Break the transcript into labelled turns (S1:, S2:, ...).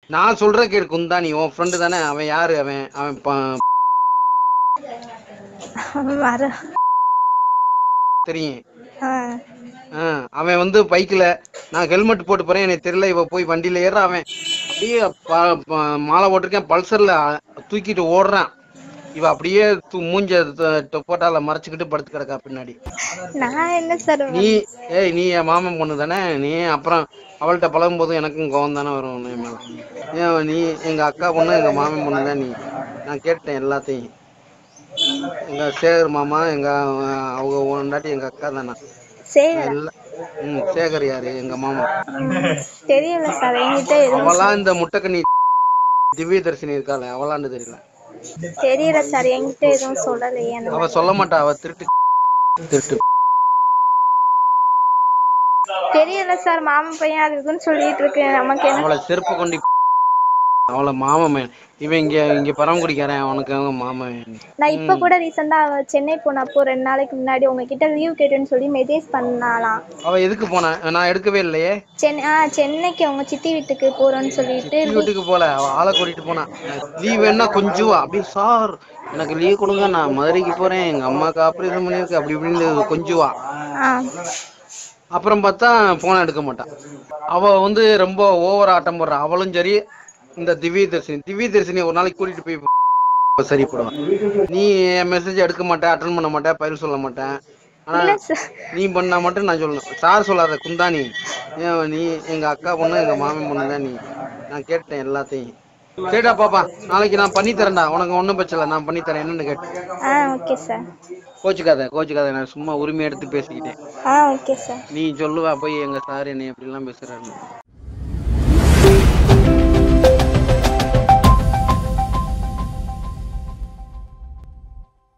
S1: நான் சொல்ற கேடு குந்தாணி உன் ஃப்ரெண்டு தானே அவன் யாரு அவன் அவன் ப-
S2: வர
S1: தெரியும்
S2: ஆ
S1: ஆ, அவன் வந்து பைக்ல நான் ஹெல்மெட் போட்டு போறேன் எனக்கு தெரியல இவ போய் வண்டியில ஏற அவன் அப்படியே ப- ப- மாலை போட்டிருக்கேன் பல்சர்ல தூக்கிட்டு ஓடுறான் இவ அப்படியே தூ- மூஞ்ச த- போட்டால மறைச்சுக்கிட்டு படுத்து கிடக்கா பின்னாடி
S2: நான் என்ன சார்
S1: நீ ஏய் நீ என் மாமன் பொண்ணு தானே நீ அப்புறம் அவள்கிட்ட பழகும் போது எனக்கும் கோவம் தானே வரும் உன் மேல ஏன் நீ எங்க அக்கா பொண்ணு எங்க மாமன் பொண்ணு தான் நீ நான் கேட்டேன் எல்லாத்தையும் எங்க சேகர் மாமா எங்க அஹ், அவங்க ஒன்றாட்டி எங்க அக்கா தானே
S2: சரி
S1: எல்லாம் ம் சேகர் யாரு எங்க மாமா
S2: தெரியல சார் என்கிட்ட எதுவும்
S1: அவளாம் இந்த முட்டைக்கண்ணி திவ்ய தரிசனி இருக்காளே அவளாண்டு தெரியல
S2: தெரியல சார் என்கிட்ட எதுவும் சொல்லலையே அந்த
S1: அவ சொல்ல மாட்டா அவ திருட்டு திருட்டு
S2: தெரியல சார் மாமன் பையன் அது இதுன்னு சொல்லிட்டு இருக்கு நமக்கு என்ன
S1: அவளை செருப்பு கொண்டு அவளை மாமன் இவன் இங்க இங்க பரமக்குடிக்காரன் அவனுக்கு அவங்க மாமன்
S2: நான் இப்ப கூட ரீசெண்டா அவ சென்னை போனப்போ ரெண்டு நாளைக்கு முன்னாடி உங்ககிட்ட லீவ் கேட்டுன்னு சொல்லி மெசேஜ் பண்ணாலாம்
S1: அவ எதுக்கு போனா நான் எடுக்கவே இல்லையே
S2: சென்னை ஆ சென்னைக்கு அவங்க சித்தி வீட்டுக்கு போறோம்னு சொல்லிட்டு
S1: சித்தி வீட்டுக்கு போல அவ ஆளை கூட்டிட்டு போனா லீவ் வேணா கொஞ்சம் அப்படி சார் எனக்கு லீவ் கொடுங்க நான் மதுரைக்கு போறேன் எங்க அம்மாக்கு ஆபரேஷன் பண்ணிருக்கு அப்படி இப்படின்னு கொஞ்சுவா
S2: ஆ
S1: அப்புறம் பார்த்தா போனை எடுக்க மாட்டான் அவ வந்து ரொம்ப ஓவர் ஆட்டம் போடுறா அவளும் சரி இந்த திவ்ய தரிசினி திவ்ய தரிசினி ஒரு நாளைக்கு கூட்டிட்டு போய் சரி போடுவான் நீ என் மெசேஜ் எடுக்க மாட்டேன் அட்டன் பண்ண மாட்டேன் பதில் சொல்ல மாட்டேன் ஆனா
S2: இல்ல சார்
S1: நீ பண்ணா மட்டும் நான் சொல்லணும் சார் சொல்லாத குந்தாணி ஏன் நீ எங்க அக்கா பொண்ணு எங்க மாமன் பொண்ணு தான் நீ நான் கேட்டேன் எல்லாத்தையும் சரிடா பாப்பா நாளைக்கு நான் பண்ணி தரேன்டா உனக்கு ஒன்றும் பிரச்சனை இல்லை நான் பண்ணி தரேன் என்னன்னு கேட்டேன்
S2: ஆ ஓகே சார்
S1: கோச்சுக்காத கோச்சுக்காத நான் சும்மா உரிமை எடுத்து பேசிக்கிட்டேன்
S2: ஆ ஓகே சார்
S1: நீ சொல்லுவா போய் எங்க சார் என்னை எப்படிலாம் பேசுறாரு